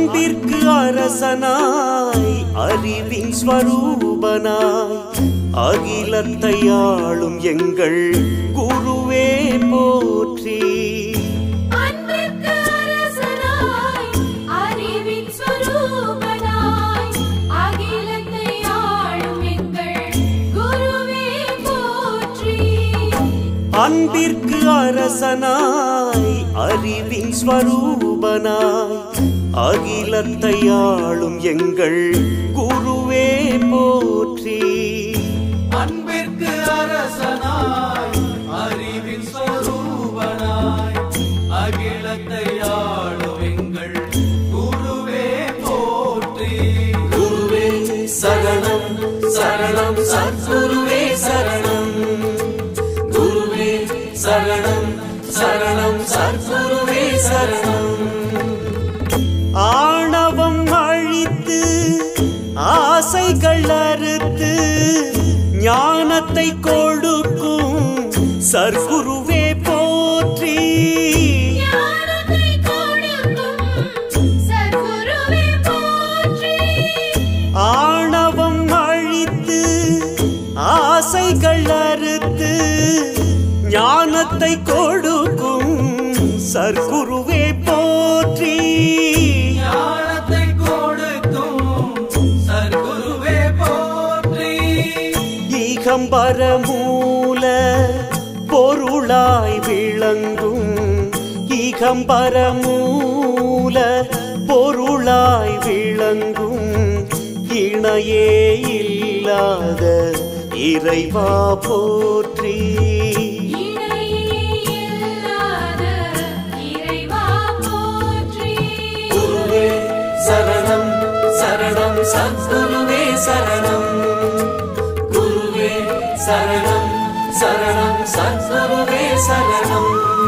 அன்பிற்கு அரசனாய் அறிவின் ஸ்வரூபனாய் அகிலத்தை ஆளும் எங்கள் குருவே போற்றி அன்பிற்கு அரசனாய் அறிவின் ஸ்வரூபனாய் அகிலத்தை ஆளும் எங்கள் குருவே போற்றி அன்பிற்கு அரசனாய் அறிவின் ஸ்வரூபனாய் அகிலத்தை ஆளும் எங்கள் குருவே போற்றி அன்பிற்கு அரசனாய் அறிவின் ஸ்வரூபனாய் அகிலத்தை ஆளும் எங்கள் குருவே போற்றி குருவே சரணம் சரணம் சத்குருவே சரணம் குருவே சரணம் சரணம் சத்குருவே சரணம் ஆணவம் அழித்து ஆசைகள் அறுத்து ஞானத்தை கொடுக்கும் சர்க்குருவே போற்றி ஞானத்தை கொடுக்கும் சர்க்குருவே போற்றி ஆணவம் அழித்து ஆசைகள் அறுத்து ஞானத்தை கொடுக்கும் சர்க்குருவே போற்றி ஞானத்தை கொடுக்கும் சர்க்குருவே போற்றி ஈகம்பர மூல பொருளாய் விளங்கும் ஈகம்பர மூல பொருளாய் விளங்கும் இணையே இல்லாத இறைவா போற்றி இணையே இல்லாத இறைவா போற்றி குருவே சரணம் சரணம் சத்குருவே சரணம் குருவே சரணம் சரணம் சத்குருவே சரணம்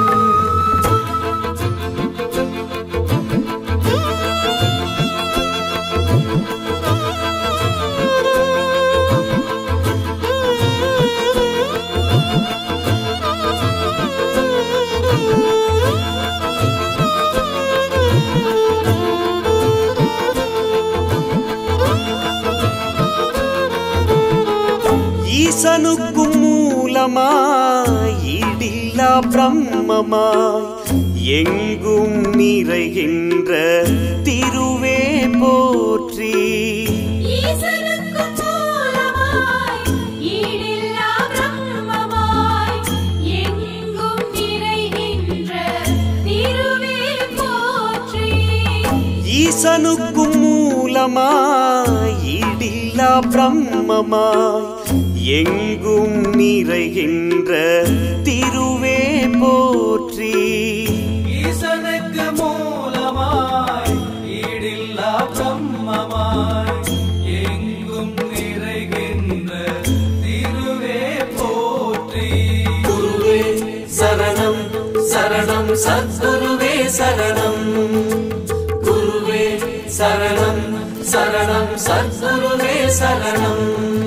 ஈசனுக்கும் மூலமாய் ஈடில்லா பிரம்மமாய் எங்கும் நிறைகின்ற திருவே போற்றி ஈசனுக்கு மூலமாய் ஈடில்லா பிரம்மமாய் எங்கும் நிறைகின்ற திருவே போற்றி ஈசனுக்கும் மூலமாய் ஈடில்லா பிரம்மமாய் எங்கும் நிறைகின்ற திருவே போற்றி ஈசனுக்கு மூலமாய் ஈடில்லா பிரம்மமாய் எங்கும் நிறைகின்ற திருவே போற்றி குருவே சரணம் சரணம் சத்குருவே சரணம் குருவே சரணம் சரணம் சத்குருவே சரணம்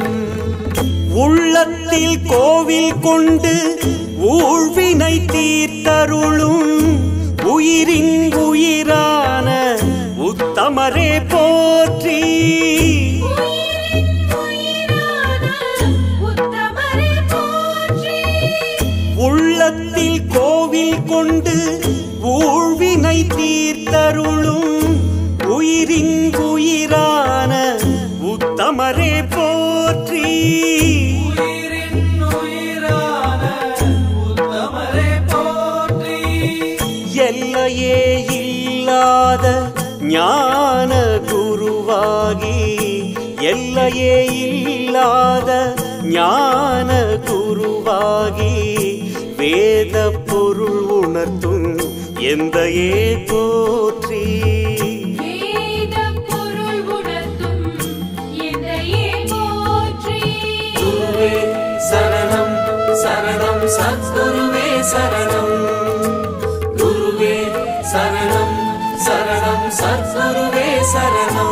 உள்ளத்தில் கோவில் கொண்டு ஊழ்வினை தீர்த்தருளும் உயிரின் உயிரான உத்தமரே போற்றி உயிரின் உயிரான உத்தமரே போற்றி உள்ளத்தில் கோவில் கொண்டு ஊழ்வினை தீர்த்தருளும் உயிரின் உயிரான உத்தமரே போற்றி உயிரின் உயிரான உத்தமரே போற்றி எல்லையே இல்லாத ஞான குருவாகி எல்லையே இல்லாத ஞான குருவாகி வேத பொருள் உணர்த்தும் எந்தையே போற்றி வேத பொருள் உணர்த்தும் எந்தையே போற்றி குருவே சரணம் சரணம் சத்குருவே சரணம் குருவே சரணம் சரணம் சத்குருவே சரணம்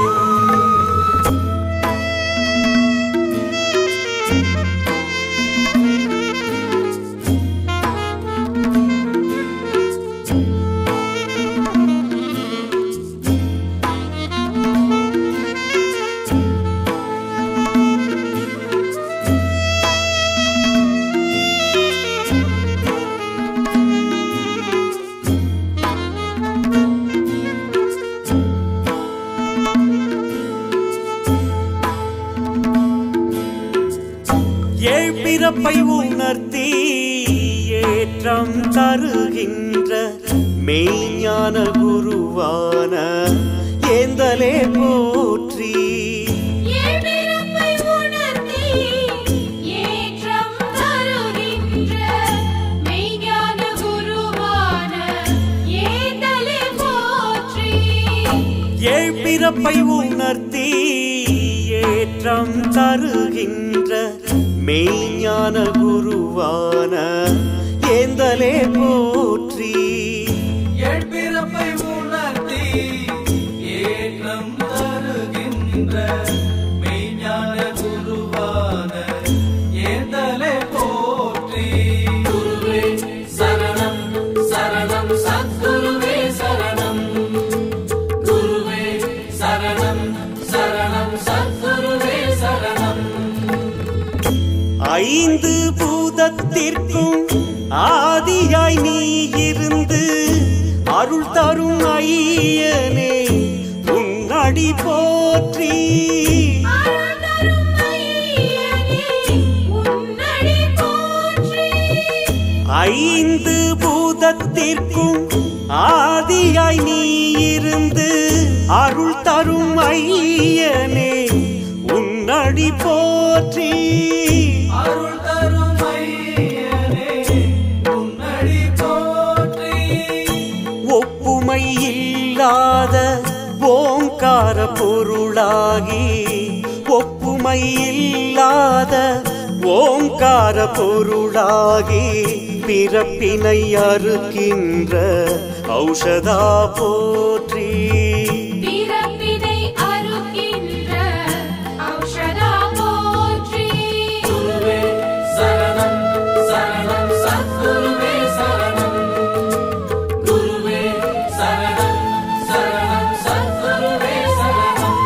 ஏழ்பிறப்பை உணர்த்தி ஏற்றம் தருகின்ற மெய்ஞான குருவான ஏந்தலே போற்றி ஏழ்பிறப்பை உணர்த்தி ஏற்றம் தருகின்ற மெய்ஞான குருவான ஏந்தலே போற்றி ஏழ்பிறப்பை உணர்த்தி ஏற்றம் தருகின்ற மெய்ஞான குருவான ஏந்தலே போற்றி ஏழ்பிறப்பை உணர்த்தி ஏற்றம் தருகின்ற மெய்ஞான குருவான ஏந்தலே போற்றி குருவே சரணம் சரணம் சத்குருவே சரணம் குருவே சரணம் சரணம் சத்குருவே சரணம் ஐந்து பூதத்திற்கும் ஆதியாய் நீ இருந்து அருள் தரும் ஐயனே உன்னடி போற்றி அருள்தரும் ஐயனே உன்னடி போற்றி ஐந்து பூதத்திற்கும் ஆதியாய் நீ இருந்து அருள் தரும் ஐயனே உன்னடி போற்றி அருள் தரும் ஐயனே உன்னடி போற்றி ஒப்புமை இல்லாத ஓங்கார பொருளாகி ஒப்புமை இல்லாத ஓங்கார பொருளாகி பிறப்பினை அறுக்கின்ற ஔஷதா போற்றி பிறப்பினை அறுக்கின்ற ஔஷதா போற்றி குருவே சரணம் சரணம் சத்குருவே சரணம் குருவே சரணம் சரணம் சத்குருவே சரணம்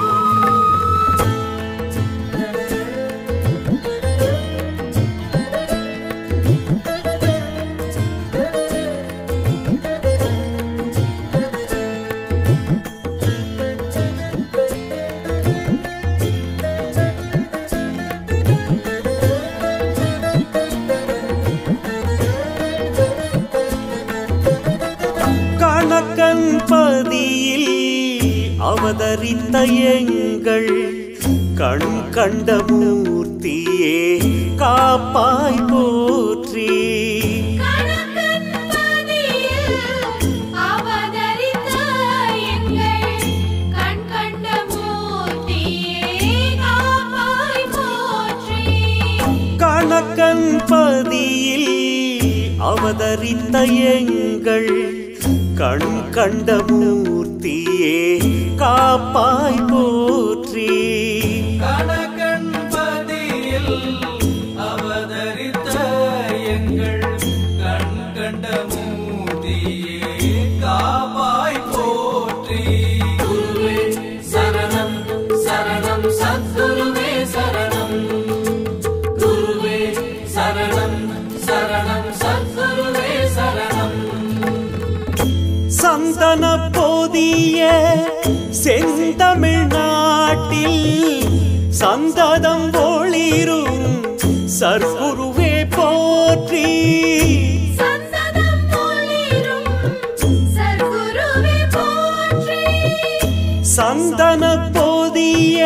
கணக்கன் பதியில் அவதரித்த எங்கள் கண் கண்ட மூர்த்தியே காப்பாய் போற்றி கணக்கன் பதியில் அவதரித்த எங்கள் கண் கண்ட மூர்த்தியே காப்பாய் போற்றி கணக்கன் பதியில் அவதரித்த எங்கள் கண் கண்ட மூர்த்தியே காப்பாய் போற்றி கணக்கன் பதியில் அவதரித்த எங்கள் கண் கண்ட மூர்த்தியே காவாய் போற்றி குருவே சரணம் சரணம் சத்குருவே சரணம் குருவே சரணம் சரணம் சத்குருவே சரணம் சந்தன போதிய செந்தமிழ்நாட்டில் சந்ததம் ஒளிரும் சர்க்குருவே போற்றி சந்ததம் போலிரும் சர்க்குருவே போற்றி சந்தன போதிய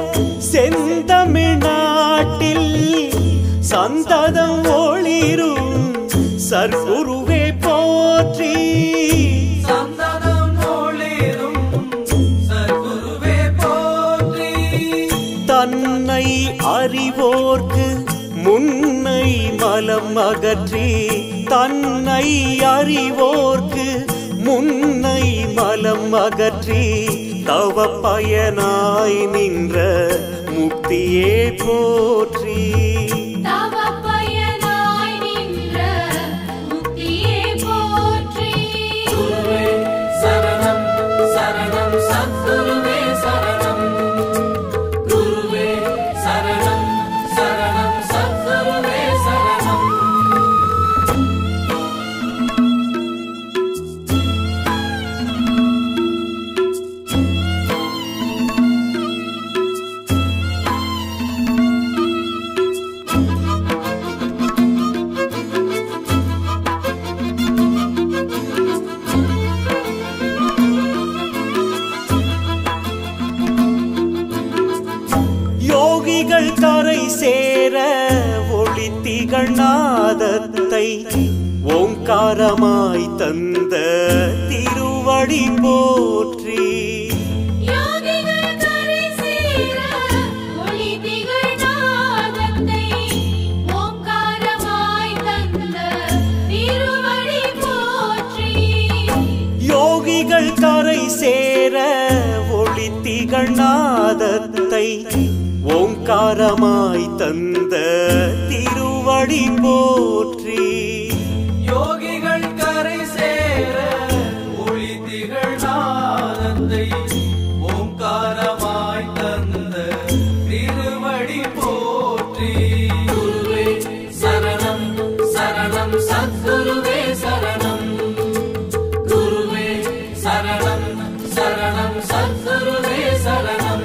செந்தமிழ்நாட்டில் சந்ததம் ஒளிரும் சர்க்குருவே போற்றி சந்தனம் ஒளிரும் சர்க்குருவே போற்றி தன்னை அறிவோர்க்கு முன்னை மலம் அகற்றி தன்னை அறிவோர்க்கு முன்னை மலம் அகற்றி தவ பயனாய் நின்ற முக்தியே போற்றி தவ பயனாய் நின்ற முக்தியே போற்றி குருவே சரணம் சரணம் சத்குருவே சரணம் குருவே சரணம் சரணம் சத்குருவே சரணம் கரை சேர ஒளி திகழ் நாதத்தை ஓங்காரமாய் தந்த திருவடி போற்றி யோகிகள் கரை சேர ஒளி திகழ் நாதத்தை ஓங்காரமாய் தந்த திருவடி போற்றி யோகிகள் கரை சேர ஒளி திகழ் நாதத்தை ஓங்காரமாய் தந்த திருவடி போற்றி யோகிகள் கரை சேர ஒளி திகழ் நாதத்தை ஓங்காரமாய் தந்த திருவடி போற்றி குருவே சரணம் சரணம் சத்குருவே சரணம் குருவே சரணம் சரணம் சத்குருவே சரணம்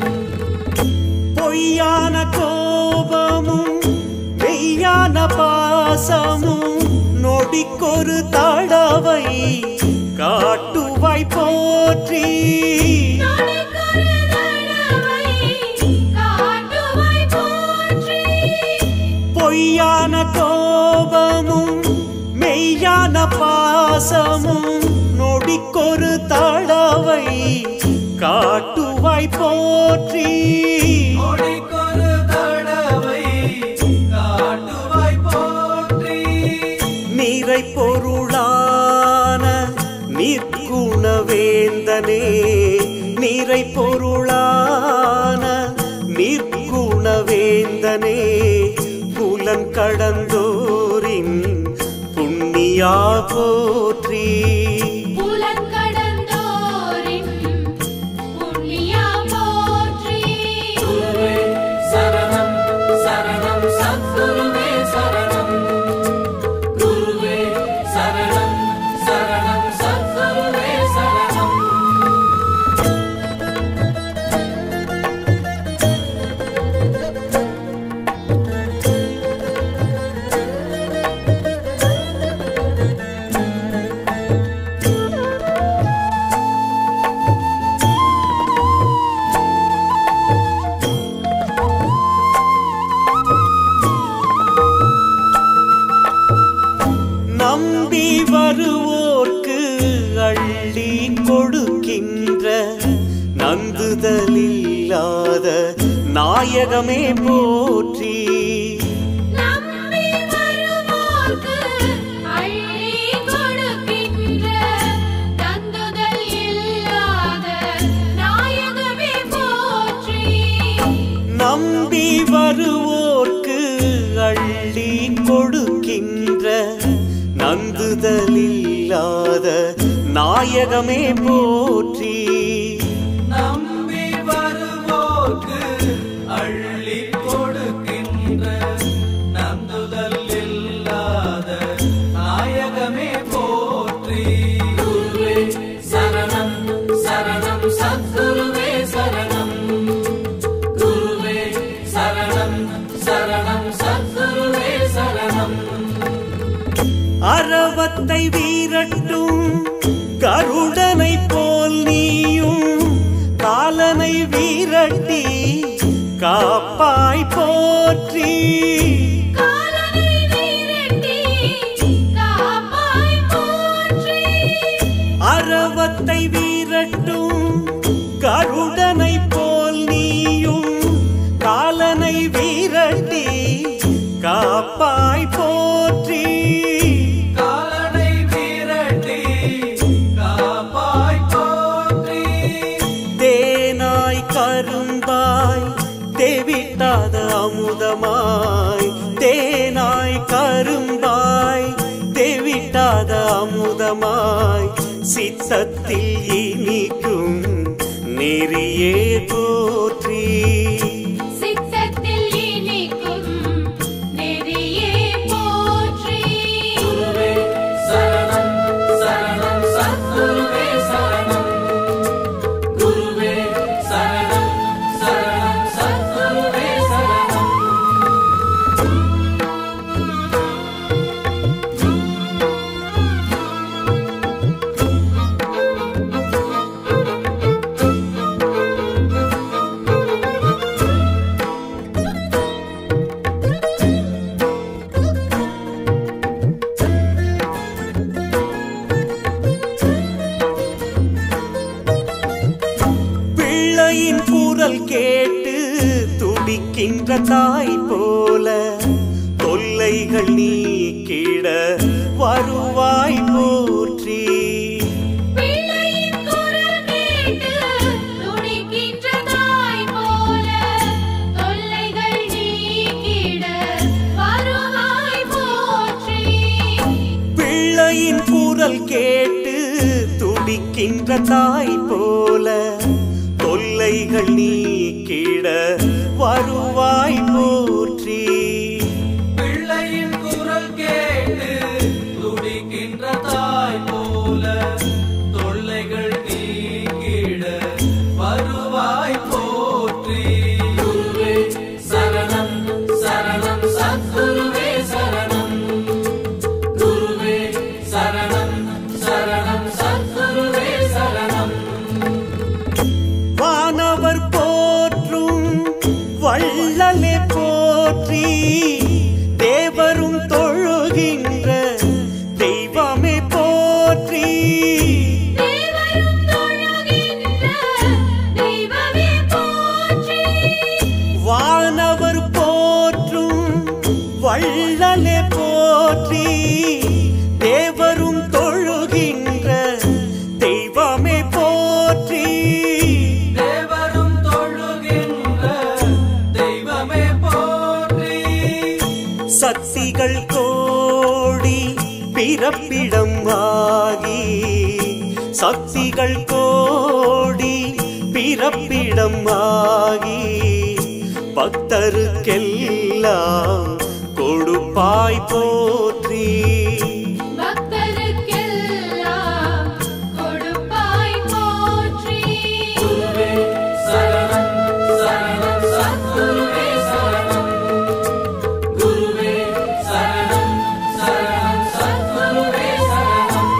பொய்யான கோபமும் மெய்யான பாசமும் நொடிக்கொரு தடவை காட்டுவாய் போற்றி நொடிக்கொரு தடவை காட்டுவாய் போற்றி பொய்யான கோபமும் மெய்யான பாசமும் நொடிக்கொரு தடவை காட்டுவாய் போற்றி நொடிக்கொரு தடவை காட்டுவாய் போற்றி நீரை பொருளான நிற்குணவேந்தனே நீரை பொருளான நிற்குணவேந்தனே புலன் கடந்தோரின் புண்ணியா போற்றி புலங்கடந்தோரின் புண்ணியா போற்றி குருவே சரணம் சரணம் சத்குருவே சரணம் குருவே சரணம் சரணம் சத்குருவே சரணம் நம்பி வருவோர்க்கு அள்ளி கொடுக்கின்ற நந்துதலில்லாத நாயகமே போற்றி நம்பி வருவோர்க்கு அள்ளி கொடுக்கின்ற தந்துதல் இல்லாத நாயகமே போற்றி நம்பி வருவோர்க்கு அள்ளி கொடுக்கின்ற நந்துதலில்லாத நாயகமே போற்றி நம்பி வருவோர்க்கு அள்ளி கொடுக்கின்ற நந்துதல் இல்லாத நாயகமே போற்றி குருவே சரணம் சரணம் சத்குருவே சரணம் குருவே சரணம் சரணம் சத்குருவே சரணம் அறவத்தை வீரட்டும் கருடனை போல் நீயும் காலனை வீரட்டி காப்பாய் போற்றி காலனை வீரட்டி காப்பாய் போற்றி அறவத்தை வீரட்டும் கருடனை போல் நீயும் காலனை வீரட்டி காப்பாய் போற்றி காலனை வீரட்டி காப்பாய் போற்றி தேனாய் கரும்பாய் தேவிட்டாத அமுதமாய் தேனாய் கரும்பாய் தேவிட்டாத அமுதமாய் சித்தத்தில் இனிக்கும் நெறியே போற்றி சித்தத்தில் இனிக்கும் நெறியே போற்றி குருவே சரணம் சரணம் சத்குருவே சரணம் குருவே சரணம் சரணம் சத்குருவே சரணம் குருவே துடிக்கின்ற தாய் போல தொல்லைகள் நீக்கிட வருவாய் போற்றி பிள்ளையின் குரல் கேட்டு துடிக்கின்ற தாய் போல தொல்லைகள் நீக்கிட வருவாய் போற்றி பிள்ளையின் குரல் கேட்டு துடிக்கின்ற தாய் போல தொல்லைகள் நீக்கிட வருவாய் போற்றி பிள்ளையின் குரல் கேட்டு துடிக்கின்ற தாய் போல தொல்லைகள் நீங்கிட வருவாய் போற்றி குருவே சரணம் சரணம் சத்குருவே சரணம் குருவே சரணம் சரணம் சத்குருவே சரணம் வானவர் போற்றும் வள்ளலே போற்றி தேவரும் தொழுகின்ற தெய்வமே போற்றி தேவரும் தொழுகின்ற தெய்வமே போற்றி வானவர் போற்றும் வள்ளலே போற்றி தேவரும் தொழுகின்ற தெய்வமே போற்றி தேவரும் தொழுகின்ற தெய்வமே போற்றி சக்திகள் கோடி பிறப்பிடம் ஆகி சக்திகள் கோடி பிறப்பிடம் ஆகி பக்தருக்கெல்லாம் கொடுப்பாய் போற்றி பக்தருக்கெல்லாம் கொடுப்பாய் போற்றி குருவே சரணம் சரணம் சத்குருவே சரணம் குருவே சரணம் சரணம் சத்குருவே சரணம்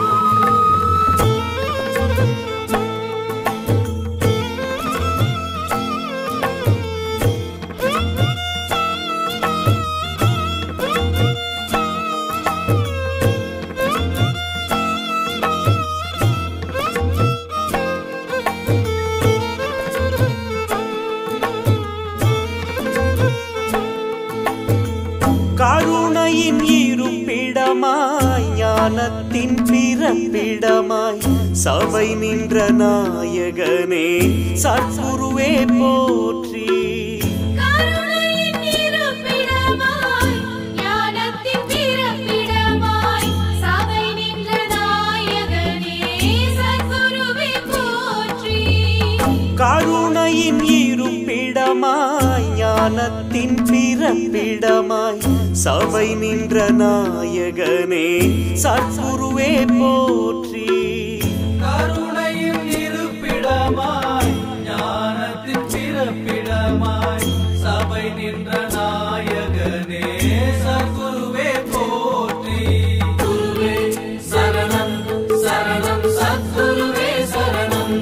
கருணையின் இருப்பிடமாய் ஞானத்தின் பிறப்பிடமாய் சபை நின்ற நாயகனே சத்குருவே போற்றி கருணையின் இருப்பிடமாய் ஞானத்தின் பிறப்பிடமாய் சபை நின்ற நாயகனே சத்குருவே போற்றி கருணையின் இருப்பிடமாய் ஞானத்தின் பிறப்பிடமாய் சபை நின்ற நாயகனே சத்குருவே போற்றி கருணையின் இருப்பிடமாய் ஞானத்தின் பிறப்பிடமாய் சபை நின்ற நாயகனே சகுருவே போற்றி குருவே சரணம் சரணம் சத்குருவே சரணம்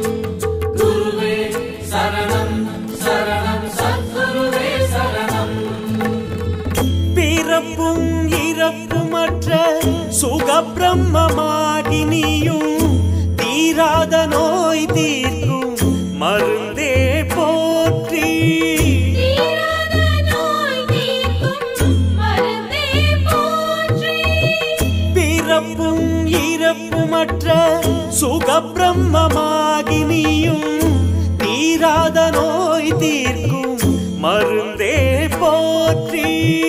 குருவே சரணம் சரணம் சத்குருவே சரணம் பிறப்பும் இறப்புமற்ற சுகபிரம்மமாகி நீயும் தீராத நோய் தீர்க்கும் மருந்தே போற்றி தீராத நோய் தீர்க்கும் மருந்தே போற்றி பிறப்பும் இறப்புமற்ற சுகபிரம்மமாகி நீயும் தீராத நோய் தீர்க்கும் மருந்தே போற்றி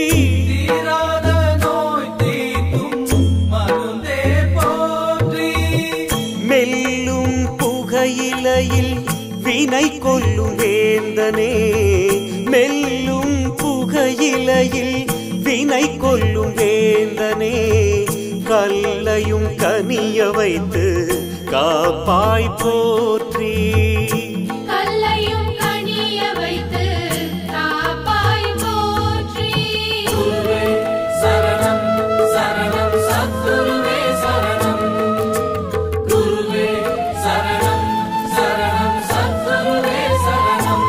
தீராத நோய் தீர்க்கும் மருந்தே போற்றி மெல்லும் புகையிலையில் வினை கொல்லும் வேந்தனே மெல்லும் புகையிலையில் வினை கொல்லும் வேந்தனே கல்லையும் கனிய வைத்து காப்பாய் போற்றி கல்லையும் கனிய வைத்து காப்பாய் போற்றி குருவே சரணம் சரணம் சத்குருவே சரணம் குருவே சரணம் சரணம் சத்குருவே சரணம்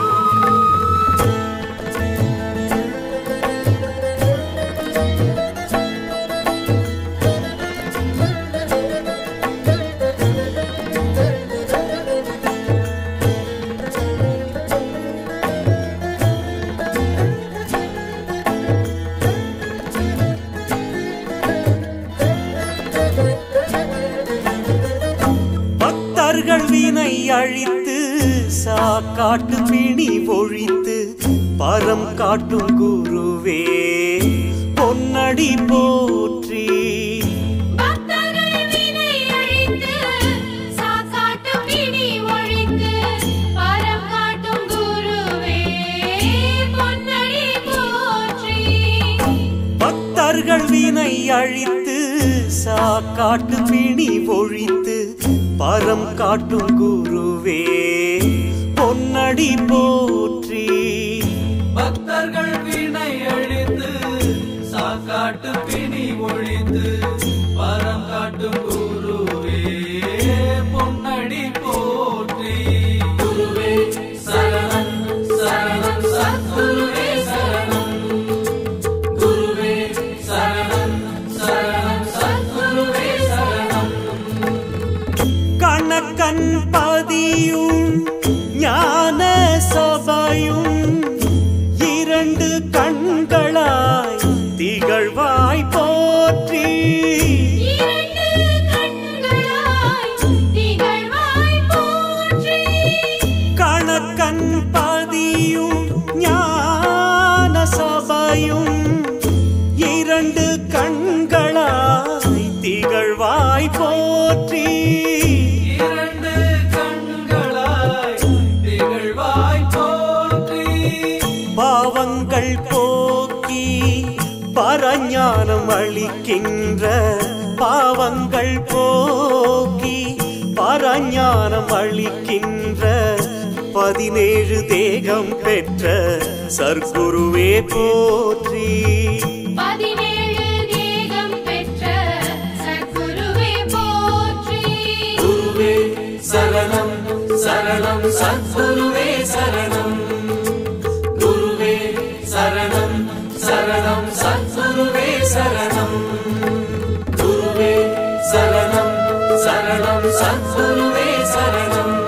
வினை அழித்து சாக்காட்டு பிணி ஒழித்து பரம் காட்டும் குருவே பொன்னடி போற்றி பக்தர்கள் வினை அழித்து சாக்காட்டு பிணி ஒழித்து பரம் காட்டும் குருவே பொன்னடி போற்றி பக்தர்கள் வினை அழித்து சாக்காட்டு பிணி ஒழித்து பரம் காட்டும் குருவே பொன்னடி போற்றி பக்தர்கள் வினை அழித்து சாக்காட்டு பிணி ஒழித்து பரம் காட்டும் குருவே பொன்னடி போற்றி குருவே சரணம் சரணம் சத்குருவே சரணம் குருவே சரணம் சரணம் சத்குருவே சரணம் கணக்கன் பதியும் ஞான சபையும் இரண்டு கண்களாய் திகழ்வாய் போற்றி இரண்டு கண்களாய் திகழ்வாய் போற்றி கணக்கன் பதியும் ஞான சபையும் இரண்டு கண்களாய் திகழ்வாய் போற்றி இரண்டு கண்களாய் திகழ்வாய் போற்றி பாவங்கள் போக்கி பரஞானம் அளிக்கின்ற பாவங்கள் போக்கி பரஞானம் அளிக்கின்ற பதினேழு தேகம் பெற்ற சர்க்குருவே போற்றி பதினேழு தேகம் பெற்ற சத்குருவே போற்றி குருவே சரணம் சரணம் சத்குருவே சரணம் குருவே சரணம் சரணம் சத்குருவே சரணம் குருவே சரணம் சரணம் சத்குருவே சரணம்